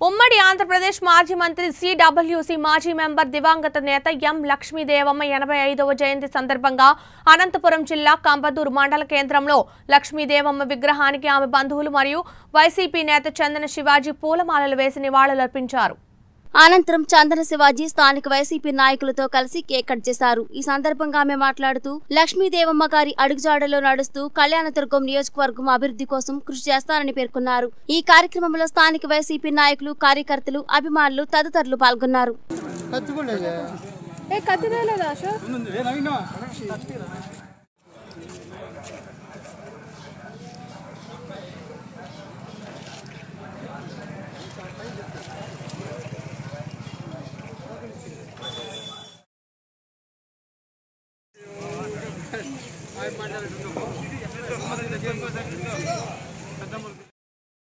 ఉమ్మడి ఆంధ్రప్రదేశ్ మాజీ మంత్రి సిడబ్ల్యూసి మాజీ మెంబర్ దివంగత నేత ఎం లక్ష్మీదేవమ్మ ఎనభై ఐదవ జయంతి సందర్భంగా అనంతపురం జిల్లా కంబదూరు మండల కేంద్రంలో లక్ష్మీదేవమ్మ విగ్రహానికి ఆమె బంధువులు మరియు వైసీపీ నేత చందన శివాజీ పూలమాలలు వేసి నివాళులర్పించారు అనంతరం చందన శివాజీ స్థానిక వైసీపీ నాయకులతో కలిసి కేక్ కట్ చేశారు ఈ సందర్భంగా ఆమె మాట్లాడుతూ లక్ష్మీదేవమ్మ గారి అడుగుజాడలో నడుస్తూ కళ్యాణదుర్గం నియోజకవర్గం అభివృద్ధి కోసం కృషి చేస్తారని పేర్కొన్నారు ఈ కార్యక్రమంలో స్థానిక వైసీపీ నాయకులు కార్యకర్తలు అభిమానులు తదితరులు పాల్గొన్నారు కత్తికుండేది ఏ కత్తి తేలేదా అశోక్ మాట్లాడుతున్నాం